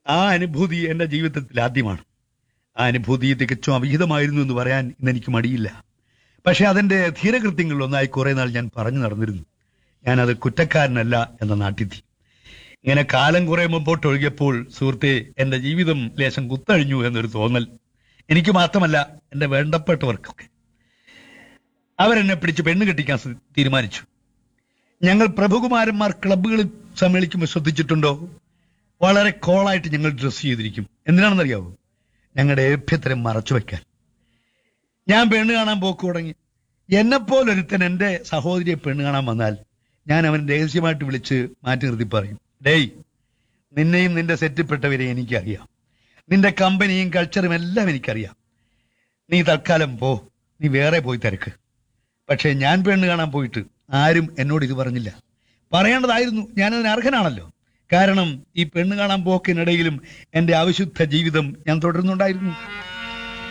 ആ അനുഭൂതി എന്റെ ജീവിതത്തിൽ ആദ്യമാണ് ആ അനുഭൂതി തികച്ചും അവിഹിതമായിരുന്നു എന്ന് പറയാൻ ഇന്ന് എനിക്ക് മടിയില്ല പക്ഷെ അതിന്റെ ധീരകൃത്യങ്ങളിൽ ഒന്നായി കുറെ നാൾ ഞാൻ പറഞ്ഞു നടന്നിരുന്നു ഞാനത് കുറ്റക്കാരനല്ല എന്ന നാട്ടിത്തി ഇങ്ങനെ കാലം കുറെ മുമ്പോട്ട് ഒഴുകിയപ്പോൾ സുഹൃത്തെ എന്റെ ജീവിതം ലേശം കുത്തഴിഞ്ഞു എന്നൊരു തോന്നൽ എനിക്ക് മാത്രമല്ല എന്റെ വേണ്ടപ്പെട്ടവർക്കൊക്കെ അവരെന്നെ പിടിച്ച് പെണ്ണ് കെട്ടിക്കാൻ സ- തീരുമാനിച്ചു ഞങ്ങൾ പ്രഭുകുമാരന്മാർ ക്ലബ്ബുകളിൽ സമ്മേളിക്കുമ്പോൾ ശ്രദ്ധിച്ചിട്ടുണ്ടോ വളരെ കോളായിട്ട് ഞങ്ങൾ ഡ്രസ് ചെയ്തിരിക്കും എന്തിനാണെന്നറിയാവോ ഞങ്ങളുടെ ഏഭ്യത്തരം മറച്ചു വെക്കാൻ ഞാൻ പെണ്ണ് കാണാൻ പോക്ക് തുടങ്ങി എന്നെപ്പോലൊരുത്തൻ എന്റെ സഹോദരിയെ പെണ്ണ് കാണാൻ വന്നാൽ ഞാൻ അവൻ രഹസ്യമായിട്ട് വിളിച്ച് മാറ്റി നിർത്തി പറയും ഡേയ് നിന്നെയും നിന്റെ സെറ്റിൽപ്പെട്ടവരെയും എനിക്കറിയാം നിന്റെ കമ്പനിയും കൾച്ചറും എല്ലാം എനിക്കറിയാം നീ തൽക്കാലം പോ നീ വേറെ പോയി തിരക്ക് പക്ഷേ ഞാൻ പെണ്ണ് കാണാൻ പോയിട്ട് ആരും എന്നോട് ഇത് പറഞ്ഞില്ല പറയേണ്ടതായിരുന്നു ഞാനതിന് അർഹനാണല്ലോ കാരണം ഈ പെണ്ണ് കാണാൻ പോക്കിനിടയിലും എന്റെ അവിശുദ്ധ ജീവിതം ഞാൻ തുടരുന്നുണ്ടായിരുന്നു